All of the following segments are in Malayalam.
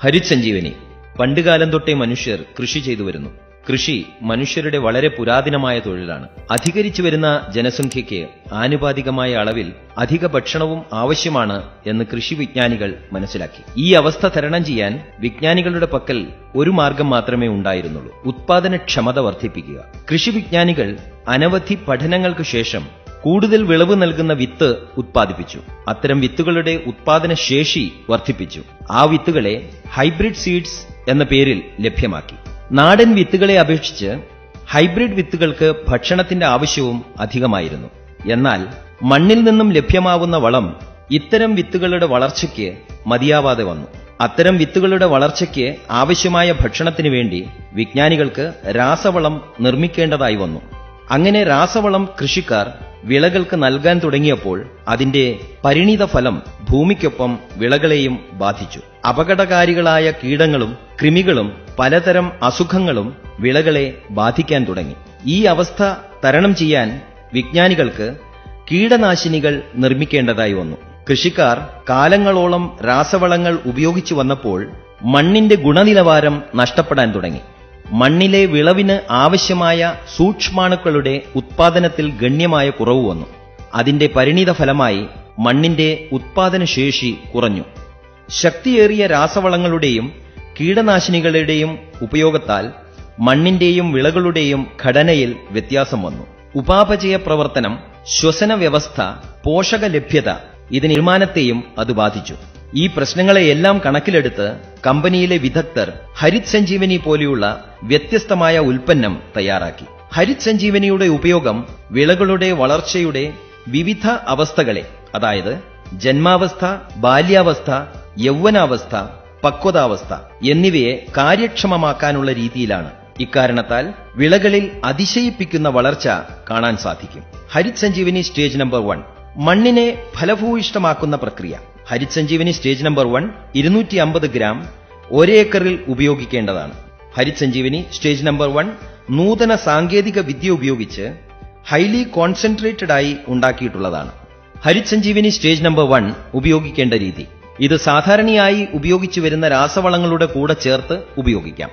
ഹരിസഞ്ജീവനി പണ്ടുകാലം തൊട്ടേ മനുഷ്യർ കൃഷി ചെയ്തു വരുന്നു കൃഷി മനുഷ്യരുടെ വളരെ പുരാതനമായ തൊഴിലാണ് അധികരിച്ചു വരുന്ന ജനസംഖ്യയ്ക്ക് ആനുപാതികമായ അളവിൽ അധിക ഭക്ഷണവും ആവശ്യമാണ് എന്ന് കൃഷി വിജ്ഞാനികൾ മനസ്സിലാക്കി ഈ അവസ്ഥ തരണം ചെയ്യാൻ വിജ്ഞാനികളുടെ പക്കൽ ഒരു മാർഗം മാത്രമേ ഉണ്ടായിരുന്നുള്ളൂ ഉത്പാദനക്ഷമത വർദ്ധിപ്പിക്കുക കൃഷി വിജ്ഞാനികൾ അനവധി പഠനങ്ങൾക്ക് ശേഷം കൂടുതൽ വിളവ് നൽകുന്ന വിത്ത് ഉത്പാദിപ്പിച്ചു അത്തരം വിത്തുകളുടെ ഉത്പാദന ശേഷി വർദ്ധിപ്പിച്ചു ആ വിത്തുകളെ ഹൈബ്രിഡ് സീഡ്സ് എന്ന പേരിൽ ലഭ്യമാക്കി നാടൻ വിത്തുകളെ അപേക്ഷിച്ച് ഹൈബ്രിഡ് വിത്തുകൾക്ക് ഭക്ഷണത്തിന്റെ ആവശ്യവും അധികമായിരുന്നു എന്നാൽ മണ്ണിൽ നിന്നും ലഭ്യമാവുന്ന വളം ഇത്തരം വിത്തുകളുടെ വളർച്ചയ്ക്ക് മതിയാവാതെ വന്നു അത്തരം വിത്തുകളുടെ വളർച്ചയ്ക്ക് ആവശ്യമായ ഭക്ഷണത്തിനു വേണ്ടി വിജ്ഞാനികൾക്ക് രാസവളം നിർമ്മിക്കേണ്ടതായി വന്നു അങ്ങനെ രാസവളം കൃഷിക്കാർ വിളകൾക്ക് നൽകാൻ തുടങ്ങിയപ്പോൾ അതിന്റെ പരിണിത ഫലം ഭൂമിക്കൊപ്പം വിളകളെയും ബാധിച്ചു അപകടകാരികളായ കീടങ്ങളും കൃമികളും പലതരം അസുഖങ്ങളും വിളകളെ ബാധിക്കാൻ തുടങ്ങി ഈ അവസ്ഥ തരണം ചെയ്യാൻ വിജ്ഞാനികൾക്ക് കീടനാശിനികൾ നിർമ്മിക്കേണ്ടതായി വന്നു കൃഷിക്കാർ കാലങ്ങളോളം രാസവളങ്ങൾ ഉപയോഗിച്ചു വന്നപ്പോൾ മണ്ണിന്റെ ഗുണനിലവാരം നഷ്ടപ്പെടാൻ തുടങ്ങി മണ്ണിലെ വിളവിന് ആവശ്യമായ സൂക്ഷ്മാണുക്കളുടെ ഉത്പാദനത്തിൽ ഗണ്യമായ കുറവ് വന്നു അതിന്റെ പരിണിത ഫലമായി മണ്ണിന്റെ ഉത്പാദനശേഷി കുറഞ്ഞു ശക്തിയേറിയ രാസവളങ്ങളുടെയും കീടനാശിനികളുടെയും ഉപയോഗത്താൽ മണ്ണിന്റെയും വിളകളുടെയും ഘടനയിൽ വ്യത്യാസം വന്നു ഉപാപചയ പ്രവർത്തനം ശ്വസന വ്യവസ്ഥ പോഷക ലഭ്യത ഇത് നിർമ്മാണത്തെയും അത് ബാധിച്ചു ഈ പ്രശ്നങ്ങളെയെല്ലാം കണക്കിലെടുത്ത് കമ്പനിയിലെ വിദഗ്ധർ ഹരിത് സഞ്ജീവനി പോലെയുള്ള വ്യത്യസ്തമായ ഉൽപ്പന്നം തയ്യാറാക്കി ഹരിത് സഞ്ജീവനിയുടെ ഉപയോഗം വിളകളുടെ വളർച്ചയുടെ വിവിധ അവസ്ഥകളെ അതായത് ജന്മാവസ്ഥ ബാല്യാവസ്ഥ യൗവനാവസ്ഥ പക്വതാവസ്ഥ എന്നിവയെ കാര്യക്ഷമമാക്കാനുള്ള രീതിയിലാണ് ഇക്കാരണത്താൽ വിളകളിൽ അതിശയിപ്പിക്കുന്ന വളർച്ച കാണാൻ സാധിക്കും Harit Sanjeevani stage number one മണ്ണിനെ ഫലഭൂയിഷ്ടമാക്കുന്ന പ്രക്രിയ Harit Sanjeevani stage number one ഇരുന്നൂറ്റി അമ്പത് ഗ്രാം ഒരേക്കറിൽ ഉപയോഗിക്കേണ്ടതാണ് Harit Sanjeevani stage number one നൂതന സാങ്കേതിക വിദ്യ ഉപയോഗിച്ച് ഹൈലി കോൺസെൻട്രേറ്റഡ് ആയി ഉണ്ടാക്കിയിട്ടുള്ളതാണ് Harit Sanjeevani stage number one ഉപയോഗിക്കേണ്ട രീതി ഇത് സാധാരണയായി ഉപയോഗിച്ചു വരുന്ന രാസവളങ്ങളുടെ കൂടെ ചേർത്ത് ഉപയോഗിക്കാം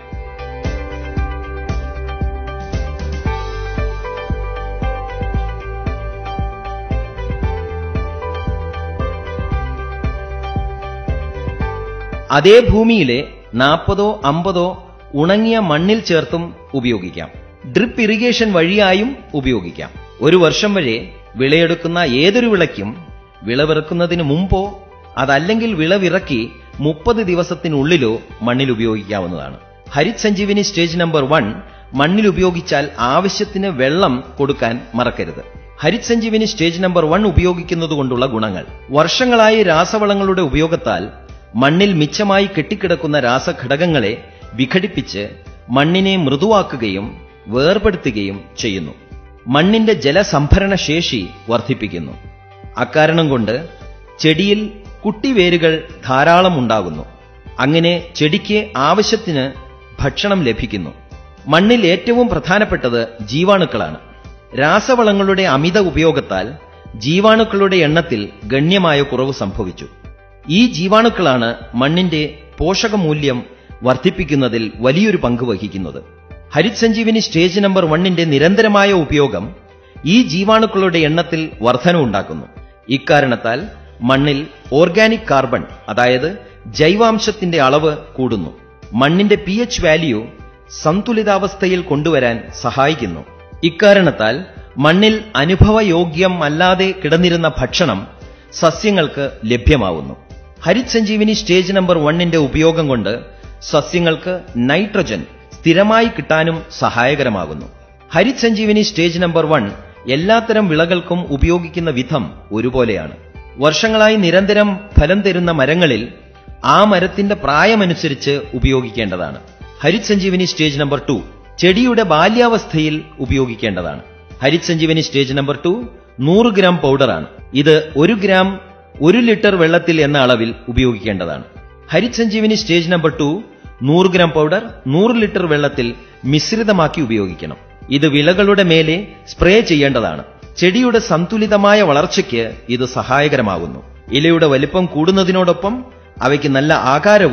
അതേ ഭൂമിയിലെ നാൽപ്പതോ അമ്പതോ ഉണങ്ങിയ മണ്ണിൽ ചേർത്തും ഉപയോഗിക്കാം ഡ്രിപ്പ് ഇറിഗേഷൻ വഴിയായും ഉപയോഗിക്കാം ഒരു വർഷം വരെ വിളയെടുക്കുന്ന ഏതൊരു വിളയ്ക്കും വിളവിറക്കുന്നതിന് മുമ്പോ അതല്ലെങ്കിൽ വിളവിറക്കി മുപ്പത് ദിവസത്തിനുള്ളിലോ മണ്ണിൽ ഉപയോഗിക്കാവുന്നതാണ് Harit Sanjeevini stage number one മണ്ണിൽ ഉപയോഗിച്ചാൽ ആവശ്യത്തിന് വെള്ളം കൊടുക്കാൻ മറക്കരുത് Harit Sanjeevini stage number one ഉപയോഗിക്കുന്നതുകൊണ്ടുള്ള ഗുണങ്ങൾ വർഷങ്ങളായി രാസവളങ്ങളുടെ ഉപയോഗത്താൽ മണ്ണിൽ മിച്ചമായി കെട്ടിക്കിടക്കുന്ന രാസഘടകങ്ങളെ വിഘടിപ്പിച്ച് മണ്ണിനെ മൃദുവാക്കുകയും വേർപെടുത്തുകയും ചെയ്യുന്നു മണ്ണിന്റെ ജലസംഭരണ ശേഷി വർദ്ധിപ്പിക്കുന്നു അക്കാരണം കൊണ്ട് ചെടിയിൽ കുട്ടിവേരുകൾ ധാരാളം ഉണ്ടാകുന്നു അങ്ങനെ ചെടിക്ക് ആവശ്യത്തിന് ഭക്ഷണം ലഭിക്കുന്നു മണ്ണിൽ ഏറ്റവും പ്രധാനപ്പെട്ടത് ജീവാണുക്കളാണ് രാസവളങ്ങളുടെ അമിത ഉപയോഗത്താൽ ജീവാണുക്കളുടെ എണ്ണത്തിൽ ഗണ്യമായ കുറവ് സംഭവിച്ചു ഈ ജീവാണുക്കളാണ് മണ്ണിന്റെ പോഷകമൂല്യം വർദ്ധിപ്പിക്കുന്നതിൽ വലിയൊരു പങ്ക് വഹിക്കുന്നത് ഹരിത് സഞ്ജീവിനി സ്റ്റേജ് നമ്പർ വണ്ണിന്റെ നിരന്തരമായ ഉപയോഗം ഈ ജീവാണുക്കളുടെ എണ്ണത്തിൽ വർധനവുണ്ടാക്കുന്നു ഇക്കാരണത്താൽ മണ്ണിൽ ഓർഗാനിക് കാർബൺ അതായത് ജൈവാംശത്തിന്റെ അളവ് കൂടുന്നു മണ്ണിന്റെ പി എച്ച് വാല്യൂ സന്തുലിതാവസ്ഥയിൽ കൊണ്ടുവരാൻ സഹായിക്കുന്നു ഇക്കാരണത്താൽ മണ്ണിൽ അനുഭവയോഗ്യം അല്ലാതെ കിടന്നിരുന്ന ഭക്ഷണം സസ്യങ്ങൾക്ക് ലഭ്യമാവുന്നു ഹരിത് സഞ്ജീവിനി സ്റ്റേജ് നമ്പർ വണ്ണിന്റെ ഉപയോഗം കൊണ്ട് സസ്യങ്ങൾക്ക് നൈട്രജൻ സ്ഥിരമായി കിട്ടാനും സഹായകരമാകുന്നു Harit Sanjeevini stage number one എല്ലാത്തരം വിളകൾക്കും ഉപയോഗിക്കുന്ന വിധം ഒരുപോലെയാണ് വർഷങ്ങളായി നിരന്തരം ഫലം തരുന്ന മരങ്ങളിൽ ആ മരത്തിന്റെ പ്രായമനുസരിച്ച് ഉപയോഗിക്കേണ്ടതാണ് Harit Sanjeevini stage number two ചെടിയുടെ ബാല്യാവസ്ഥയിൽ ഉപയോഗിക്കേണ്ടതാണ് Harit Sanjeevani stage number two നൂറ് ഗ്രാം പൗഡറാണ് ഇത് ഒരു ഗ്രാം ഒരു ലിറ്റർ വെള്ളത്തിൽ എന്ന അളവിൽ ഉപയോഗിക്കേണ്ടതാണ് Harit Sanjeevani stage number two നൂറ് ഗ്രാം പൗഡർ നൂറ് ലിറ്റർ വെള്ളത്തിൽ മിശ്രിതമാക്കി ഉപയോഗിക്കണം ഇത് വിളകളുടെ മേലെ സ്പ്രേ ചെയ്യേണ്ടതാണ് ചെടിയുടെ സന്തുലിതമായ വളർച്ചയ്ക്ക് ഇത് സഹായകരമാകുന്നു ഇലയുടെ വലിപ്പം കൂടുന്നതിനോടൊപ്പം അവയ്ക്ക് നല്ല ആകാരവും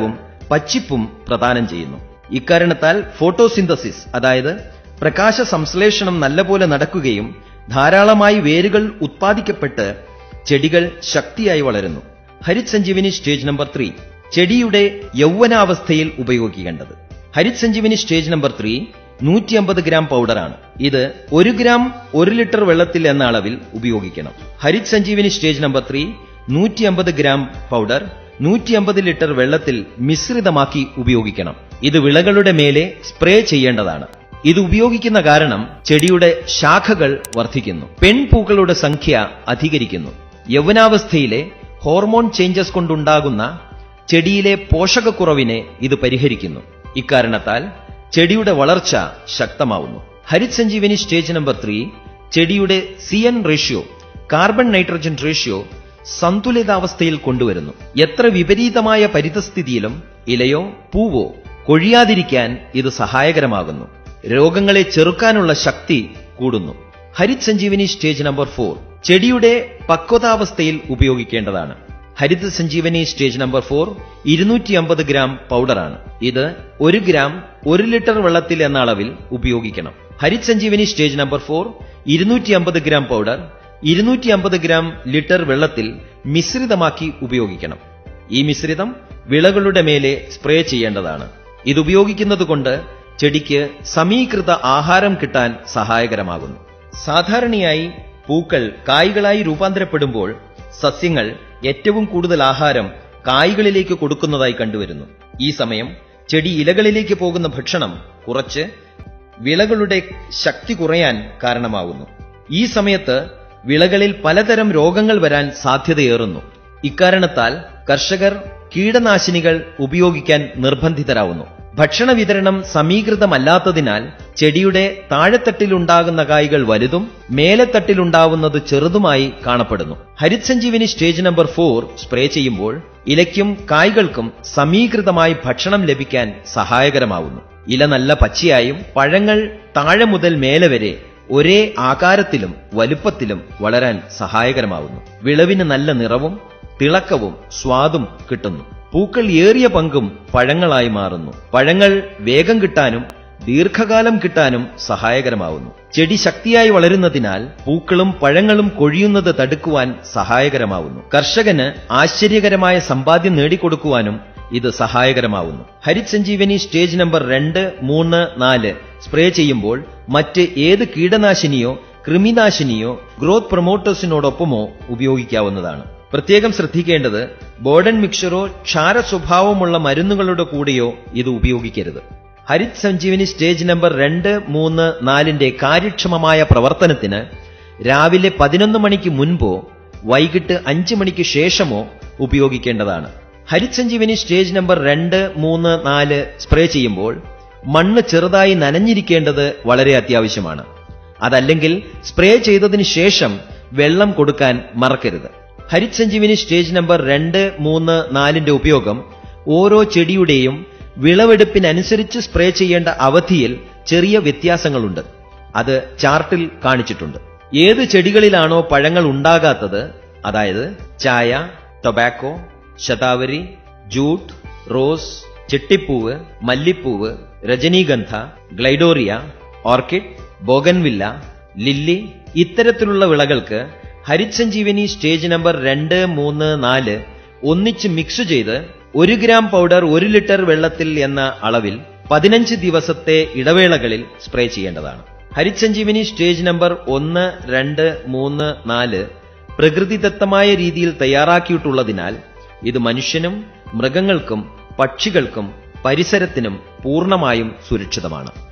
പച്ചിപ്പും പ്രദാനം ചെയ്യുന്നു ഇക്കാരണത്താൽ ഫോട്ടോസിന്തസിസ് അതായത് പ്രകാശ സംശ്ലേഷണം നല്ലപോലെ നടക്കുകയും ധാരാളമായി വേരുകൾ ഉത്പാദിക്കപ്പെട്ട് ചെടികൾ ശക്തിയായി വളരുന്നു Harit Sanjeevani stage number three ചെടിയുടെ യൗവനാവസ്ഥയിൽ ഉപയോഗിക്കേണ്ടത് Harit Sanjeevani stage number three നൂറ്റി അമ്പത് ഗ്രാം പൗഡറാണ് ഇത് ഒരു ഗ്രാം ഒരു ലിറ്റർ വെള്ളത്തിൽ എന്ന അളവിൽ ഉപയോഗിക്കണം Harit Sanjeevani stage number three നൂറ്റി അമ്പത് ഗ്രാം പൗഡർ നൂറ്റി അമ്പത് ലിറ്റർ വെള്ളത്തിൽ മിശ്രിതമാക്കി ഉപയോഗിക്കണം ഇത് വിളകളുടെ മേലെ സ്പ്രേ ചെയ്യേണ്ടതാണ് ഇത് ഉപയോഗിക്കുന്ന കാരണം ചെടിയുടെ ശാഖകൾ വർദ്ധിക്കുന്നു പെൺപൂക്കളുടെ സംഖ്യ അധികരിക്കുന്നു യൗവനാവസ്ഥയിലെ ഹോർമോൺ ചേഞ്ചസ് കൊണ്ടുണ്ടാകുന്ന ചെടിയിലെ പോഷകക്കുറവിനെ ഇത് പരിഹരിക്കുന്നു ഇക്കാരണത്താൽ ചെടിയുടെ വളർച്ച ശക്തമാവുന്നു Harit Sanjeevani stage number three ചെടിയുടെ C N ratio carbon nitrogen ratio സന്തുലിതാവസ്ഥയിൽ കൊണ്ടുവരുന്നു എത്ര വിപരീതമായ പരിതസ്ഥിതിയിലും ഇലയോ പൂവോ കൊഴിയാതിരിക്കാൻ ഇത് സഹായകരമാകുന്നു രോഗങ്ങളെ ചെറുക്കാനുള്ള ശക്തി കൂടുന്നു Harit Sanjeevani stage number four ചെടിയുടെ പക്വതാവസ്ഥയിൽ ഉപയോഗിക്കേണ്ടതാണ് Haritha Sanjeevani stage number four ഇരുന്നൂറ്റി അമ്പത് ഗ്രാം പൗഡറാണ് ഇത് ഒരു ഗ്രാം ഒരു ലിറ്റർ വെള്ളത്തിൽ എന്ന അളവിൽ ഉപയോഗിക്കണം Harit Sanjeevani stage number four ഇരുന്നൂറ്റി അമ്പത് ഗ്രാം പൗഡർ ഇരുന്നൂറ്റി അമ്പത് ഗ്രാം ലിറ്റർ വെള്ളത്തിൽ മിശ്രിതമാക്കി ഉപയോഗിക്കണം ഈ മിശ്രിതം വിളകളുടെ മേലെ സ്പ്രേ ചെയ്യേണ്ടതാണ് ഇത് ഉപയോഗിക്കുന്നത് കൊണ്ട് ചെടിക്ക് സമീകൃത ആഹാരം കിട്ടാൻ സഹായകരമാകുന്നു സാധാരണയായി പൂക്കൾ കായ്കളായി രൂപാന്തരപ്പെടുമ്പോൾ സസ്യങ്ങൾ ഏറ്റവും കൂടുതൽ ആഹാരം കായ്കളിലേക്ക് കൊടുക്കുന്നതായി കണ്ടുവരുന്നു ഈ സമയം ചെടി ഇലകളിലേക്ക് പോകുന്ന ഭക്ഷണം കുറച്ച് വിളകളുടെ ശക്തി കുറയാൻ കാരണമാകുന്നു ഈ സമയത്ത് വിളകളിൽ പലതരം രോഗങ്ങൾ വരാൻ സാധ്യതയേറുന്നു ഇക്കാരണത്താൽ കർഷകർ കീടനാശിനികൾ ഉപയോഗിക്കാൻ നിർബന്ധിതരാവുന്നു ഭക്ഷണ വിതരണം സമീകൃതമല്ലാത്തതിനാൽ ചെടിയുടെ താഴെത്തട്ടിലുണ്ടാകുന്ന കായ്കൾ വലുതും മേലെത്തട്ടിലുണ്ടാവുന്നത് ചെറുതുമായി കാണപ്പെടുന്നു Harit Sanjeevani stage number four spray ചെയ്യുമ്പോൾ ഇലയ്ക്കും കായ്കൾക്കും സമീകൃതമായി ഭക്ഷണം ലഭിക്കാൻ സഹായകരമാവുന്നു ഇല നല്ല പച്ചയായും പഴങ്ങൾ താഴെ മുതൽ മേലെ വരെ ഒരേ ആകാരത്തിലും വലുപ്പത്തിലും വളരാൻ സഹായകരമാവുന്നു വിളവിന് നല്ല നിറവും തിളക്കവും സ്വാദും കിട്ടുന്നു പൂക്കൾ ഏറിയ പങ്കും പഴങ്ങളായി മാറുന്നു പഴങ്ങൾ വേഗം കിട്ടാനും ദീർഘകാലം കിട്ടാനും സഹായകരമാവുന്നു ചെടി ശക്തിയായി വളരുന്നതിനാൽ പൂക്കളും പഴങ്ങളും കൊഴിയുന്നത് തടുക്കുവാൻ സഹായകരമാവുന്നു കർഷകന് ആശ്ചര്യകരമായ സമ്പാദ്യം നേടിക്കൊടുക്കുവാനും ഇത് സഹായകരമാവുന്നു ഹരിത് സഞ്ജീവനി സ്റ്റേജ് നമ്പർ രണ്ട് മൂന്ന് നാല് സ്പ്രേ ചെയ്യുമ്പോൾ മറ്റ് ഏത് കീടനാശിനിയോ കൃമിനാശിനിയോ ഗ്രോത്ത് പ്രൊമോട്ടേഴ്സിനോടൊപ്പമോ ഉപയോഗിക്കാവുന്നതാണ് പ്രത്യേകം ശ്രദ്ധിക്കേണ്ടത് ബോർഡൻ മിക്സറോ ക്ഷാര സ്വഭാവമുള്ള മരുന്നുകളുടെ കൂടെയോ ഇത് ഉപയോഗിക്കരുത് ഹരിത് സഞ്ജീവനി സ്റ്റേജ് നമ്പർ രണ്ട് മൂന്ന് നാലിന്റെ കാര്യക്ഷമമായ പ്രവർത്തനത്തിന് രാവിലെ പതിനൊന്ന് മണിക്ക് മുൻപോ വൈകിട്ട് അഞ്ച് മണിക്ക് ശേഷമോ ഉപയോഗിക്കേണ്ടതാണ് ഹരിത് സഞ്ജീവനി സ്റ്റേജ് നമ്പർ രണ്ട് മൂന്ന് നാല് സ്പ്രേ ചെയ്യുമ്പോൾ മണ്ണ് ചെറുതായി നനഞ്ഞിരിക്കേണ്ടത് വളരെ അത്യാവശ്യമാണ് അതല്ലെങ്കിൽ സ്പ്രേ ചെയ്തതിന് ശേഷം വെള്ളം കൊടുക്കാൻ മറക്കരുത് ഹരിത് സഞ്ജീവനി സ്റ്റേജ് നമ്പർ രണ്ട് മൂന്ന് നാലിന്റെ ഉപയോഗം ഓരോ ചെടിയുടെയും വിളവെടുപ്പിനനുസരിച്ച് സ്പ്രേ ചെയ്യേണ്ട അവധിയിൽ ചെറിയ വ്യത്യാസങ്ങളുണ്ട് അത് ചാർട്ടിൽ കാണിച്ചിട്ടുണ്ട് ഏത് ചെടികളിലാണോ പഴങ്ങൾ ഉണ്ടാകാത്തത് അതായത് ചായ ടൊബാക്കോ ശതാവരി ജൂട്ട് റോസ് ചെട്ടിപ്പൂവ് മല്ലിപ്പൂവ് രജനീഗന്ധ ഗ്ലൈഡോറിയ ഓർക്കിഡ് ബോഗൻവില്ല ലില്ലി ഇത്തരത്തിലുള്ള വിളകൾക്ക് ഹരിത് സഞ്ജീവനി സ്റ്റേജ് നമ്പർ രണ്ട് മൂന്ന് നാല് ഒന്നിച്ച് മിക്സ് ചെയ്ത് ഒരു ഗ്രാം പൗഡർ ഒരു ലിറ്റർ വെള്ളത്തിൽ എന്ന അളവിൽ പതിനഞ്ച് ദിവസത്തെ ഇടവേളകളിൽ സ്പ്രേ ചെയ്യേണ്ടതാണ് ഹരിത് സഞ്ജീവനി സ്റ്റേജ് നമ്പർ ഒന്ന് രണ്ട് മൂന്ന് നാല് പ്രകൃതിദത്തമായ രീതിയിൽ തയ്യാറാക്കിയിട്ടുള്ളതിനാൽ ഇത് മനുഷ്യനും മൃഗങ്ങൾക്കും പക്ഷികൾക്കും പരിസരത്തിനും പൂർണ്ണമായും സുരക്ഷിതമാണ്